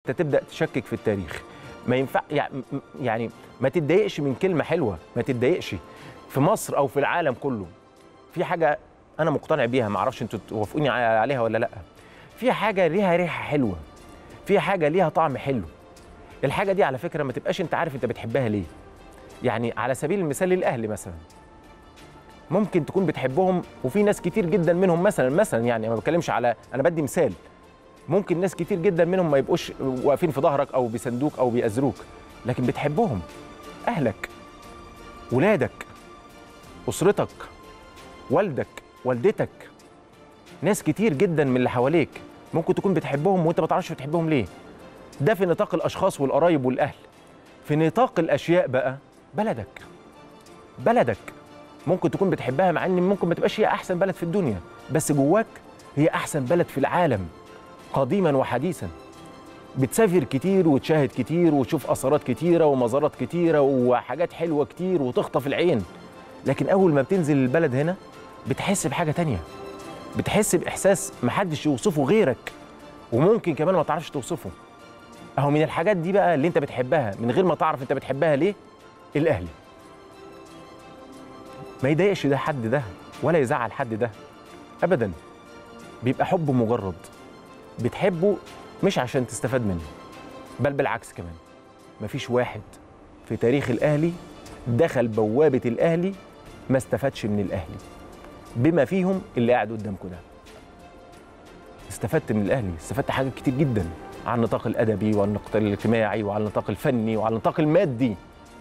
انت تبدا تشكك في التاريخ ما ينفع يعني- يعني ما تتضايقش من كلمه حلوه ما تتضايقش في مصر او في العالم كله في حاجه انا مقتنع بيها ما اعرفش انتوا توافقوني عليها ولا لا في حاجه ليها ريحه حلوه في حاجه ليها طعم حلو الحاجه دي على فكره ما تبقاش انت عارف انت بتحبها ليه يعني على سبيل المثال الاهلي مثلا ممكن تكون بتحبهم وفي ناس كتير جدا منهم مثلا مثلا يعني ما بتكلمش على انا بدي مثال ممكن ناس كتير جدا منهم ما يبقوش واقفين في ظهرك او بيساندوك او بيأزروك لكن بتحبهم اهلك ولادك اسرتك والدك والدتك ناس كتير جدا من اللي حواليك ممكن تكون بتحبهم وانت ما تعرفش بتحبهم ليه ده في نطاق الاشخاص والقرايب والاهل في نطاق الاشياء بقى بلدك بلدك ممكن تكون بتحبها مع ان ممكن ما تبقاش هي احسن بلد في الدنيا بس جواك هي احسن بلد في العالم قديما وحديثا بتسافر كتير وتشاهد كتير وتشوف اثارات كتيره ومزارات كتيره وحاجات حلوه كتير وتخطف العين لكن اول ما بتنزل البلد هنا بتحس بحاجه تانية بتحس باحساس محدش يوصفه غيرك وممكن كمان ما تعرفش توصفه اهو من الحاجات دي بقى اللي انت بتحبها من غير ما تعرف انت بتحبها ليه الاهلي ما يضايقش ده حد ده ولا يزعل حد ده ابدا بيبقى حب مجرد بتحبه مش عشان تستفاد منه بل بالعكس كمان مفيش واحد في تاريخ الاهلي دخل بوابه الاهلي ما استفادش من الاهلي بما فيهم اللي قاعد قدامكم ده استفدت من الاهلي استفدت حاجات كتير جدا على النطاق الادبي وعلى النطاق الاجتماعي وعلى النطاق الفني وعلى النطاق المادي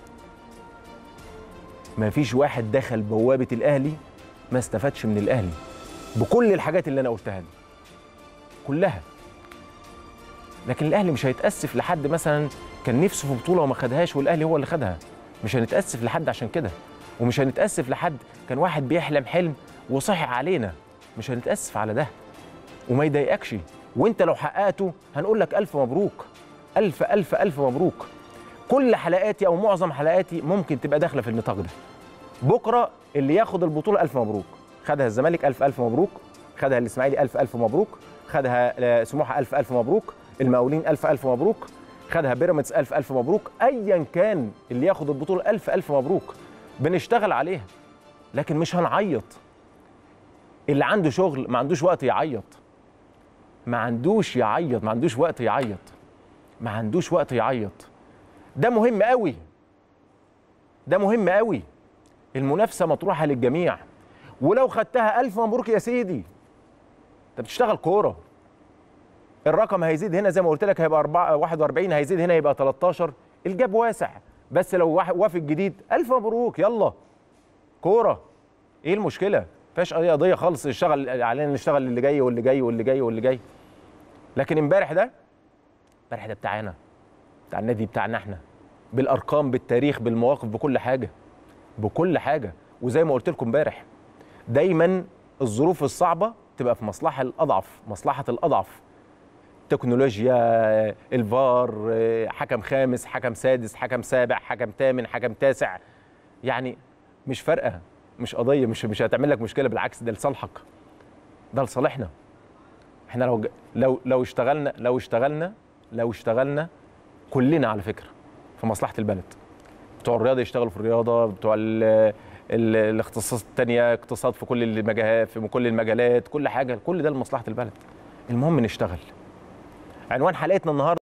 ما فيش واحد دخل بوابه الاهلي ما استفادش من الاهلي بكل الحاجات اللي انا قلتها دي كلها لكن الاهلي مش هيتاسف لحد مثلا كان نفسه في بطوله وما خدهاش والاهلي هو اللي خدها مش هنتاسف لحد عشان كده ومش هنتاسف لحد كان واحد بيحلم حلم وصحي علينا مش هنتاسف على ده وما يضايقكش وانت لو حققته هنقول لك الف مبروك الف الف الف مبروك كل حلقاتي او معظم حلقاتي ممكن تبقى داخله في النطاق ده بكره اللي ياخد البطوله الف مبروك خدها الزمالك الف الف مبروك خدها الاسماعيلي الف الف مبروك خدها آه، سموحه الف الف مبروك المقاولين الف الف مبروك خدها بيراميدز الف الف مبروك ايا كان اللي ياخد البطوله الف الف مبروك بنشتغل عليها لكن مش هنعيط اللي عنده شغل ما عندوش وقت يعيط ما عندوش يعيط ما عندوش وقت يعيط ما عندوش وقت يعيط ده مهم قوي ده مهم قوي المنافسه مطروحه للجميع ولو خدتها ألف مبروك يا سيدي انت بتشتغل كوره الرقم هيزيد هنا زي ما قلت لك هيبقى 4 41 هيزيد هنا يبقى 13 الجاب واسع بس لو واحد وافق جديد ألف مبروك يلا كوره ايه المشكله فيهاش اي قضيه خالص نشتغل علينا نشتغل اللي جاي واللي جاي واللي جاي واللي جاي لكن امبارح ده امبارح ده بتاعنا بتاع النادي بتاعنا احنا بالارقام بالتاريخ بالمواقف بكل حاجه بكل حاجه وزي ما قلت لكم امبارح دايما الظروف الصعبه تبقى في مصلحه الاضعف مصلحه الاضعف تكنولوجيا الفار حكم خامس حكم سادس حكم سابع حكم ثامن حكم تاسع يعني مش فارقه مش قضيه مش مش هتعمل لك مشكله بالعكس ده لصالحك ده لصالحنا احنا لو ج- لو لو اشتغلنا لو اشتغلنا لو اشتغلنا كلنا على فكره في مصلحه البلد بتوع الرياضه يشتغلوا في الرياضه بتوع ال ال الاختصاصات التانية اقتصاد في كل المجالات في كل المجالات كل حاجه كل ده لمصلحه البلد المهم نشتغل عنوان حلقتنا النهارده